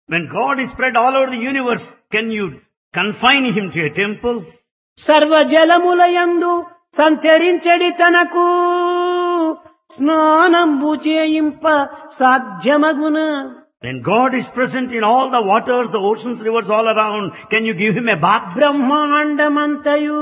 When God is spread all over the universe, can you confine him to a temple? సర్వజలములయందు సంచరించడి తనకు స్నానంబు చేయింప సాధ్యమగున When God is present in all the waters, the oceans, rivers all around, can you give him a bath? బ్రహ్మాండమంతయు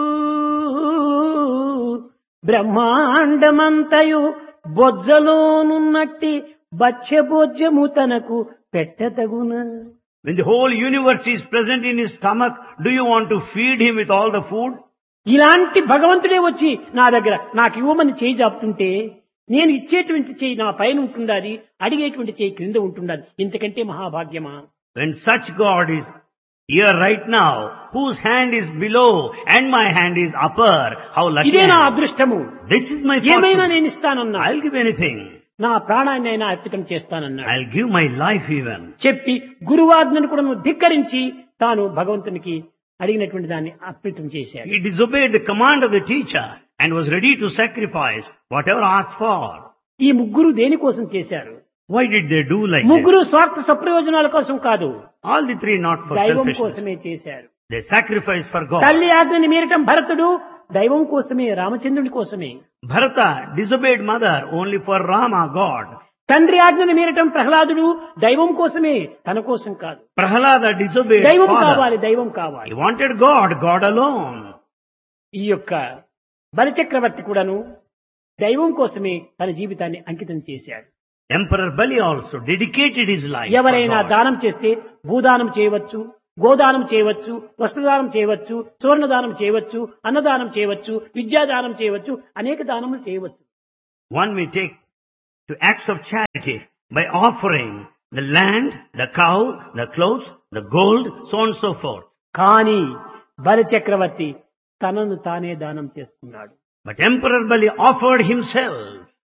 బ్రహ్మాండమంతయు బొజ్జలోనున్నట్టి బచ్చ బొజ్జము తనకు పెట్టతగున When the whole universe is present in his stomach, do you want to feed him with all the food? ఇలాంటి భగవంతుడే వచ్చి నా దగ్గర నాకు ఇవ్వమని చేయి చాపుతుంటే నేను ఇచ్చేటువంటి చేయి నా పైన ఉంటుండాలి అడిగేటువంటి చేయి క్రింద ఉంటుండాలి ఇంతకంటే మహాభాగ్యమా When such God is here right now, whose hand is below and my hand is upper, how lucky ఇదే నా I am. అదృష్టము This is my ఏమైనా fortune. నేను ఇస్తానన్నా I'll give anything. నా ప్రాణాన్ని అయినా అర్పితం చేస్తానన్నాడు I'll give my life even. చెప్పి గురువాజ్ఞను కూడా నువ్వు ధిక్కరించి తాను భగవంతునికి అడిగినటువంటి దాన్ని అర్పితం చేశాడు He disobeyed the command of the teacher and was ready to sacrifice whatever asked for. ఈ ముగ్గురు దేనికోసం చేశారు Why did they do like this? ముగ్గురు స్వార్థ సప్రయోజనాల కోసం కాదు All the three not for దైవం selfishness. కోసమే చేశారు They sacrificed for God. తల్లి ఆజ్ఞని మీరటం భరతుడు దైవం కోసమే రామచంద్రుని కోసమే Bharata disobeyed mother only for Rama, God. తండ్రి ఆజ్ఞని మీరటం ప్రహ్లాదుడు దైవం కోసమే తన కోసం కాదు Prahalada disobeyed దైవం father. కావాలి దైవం కావాలి He wanted God, God alone. ఈ యొక్క బలిచక్రవర్తి కూడాను దైవం కోసమే తన జీవితాన్ని అంకితం చేశాడు Emperor Bali also dedicated his life. for ఎవరైనా God. దానం చేస్తే భూదానం చేయవచ్చు గోదానం చేయవచ్చు వస్త్రదానం చేయవచ్చు సువర్ణదానం చేయవచ్చు అన్నదానం చేయవచ్చు విద్యాదానం చేయవచ్చు అనేక దానములు చేయవచ్చు One may take to acts of charity by offering the land, the cow, the clothes, the gold, so on and so forth. కానీ బలి చక్రవర్తి తనను తానే దానం చేసుకున్నాడు But Emperor Bali offered himself.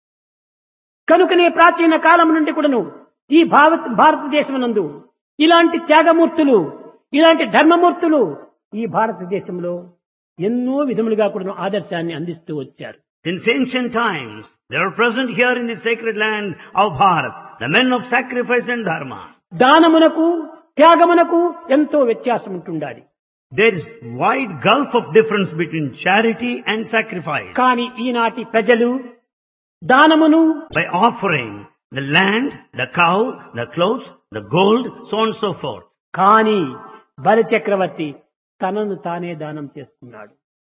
కనుకనే ప్రాచీన కాలం నుండి కూడాను ఈ భారత భారతదేశమునందు ఇలాంటి త్యాగమూర్తులు ఇలాంటి ధర్మమూర్తులు ఈ భారతదేశంలో ఎన్నో విధములుగా కూడాను ఆదర్శాన్ని అందిస్తూ వచ్చారు Since ancient times, they are present here in the sacred land of Bharat, the men of sacrifice and dharma. దానమునకు త్యాగమునకు ఎంతో వ్యత్యాసం ఉంటుండాలి There is wide gulf of difference between charity and sacrifice. కానీ ఈనాటి ప్రజలు దానమును By offering the land, the cow, the clothes, the gold, so on and so forth. కానీ బలి చక్రవర్తి తనను తానే దానం చేసుకున్నాడు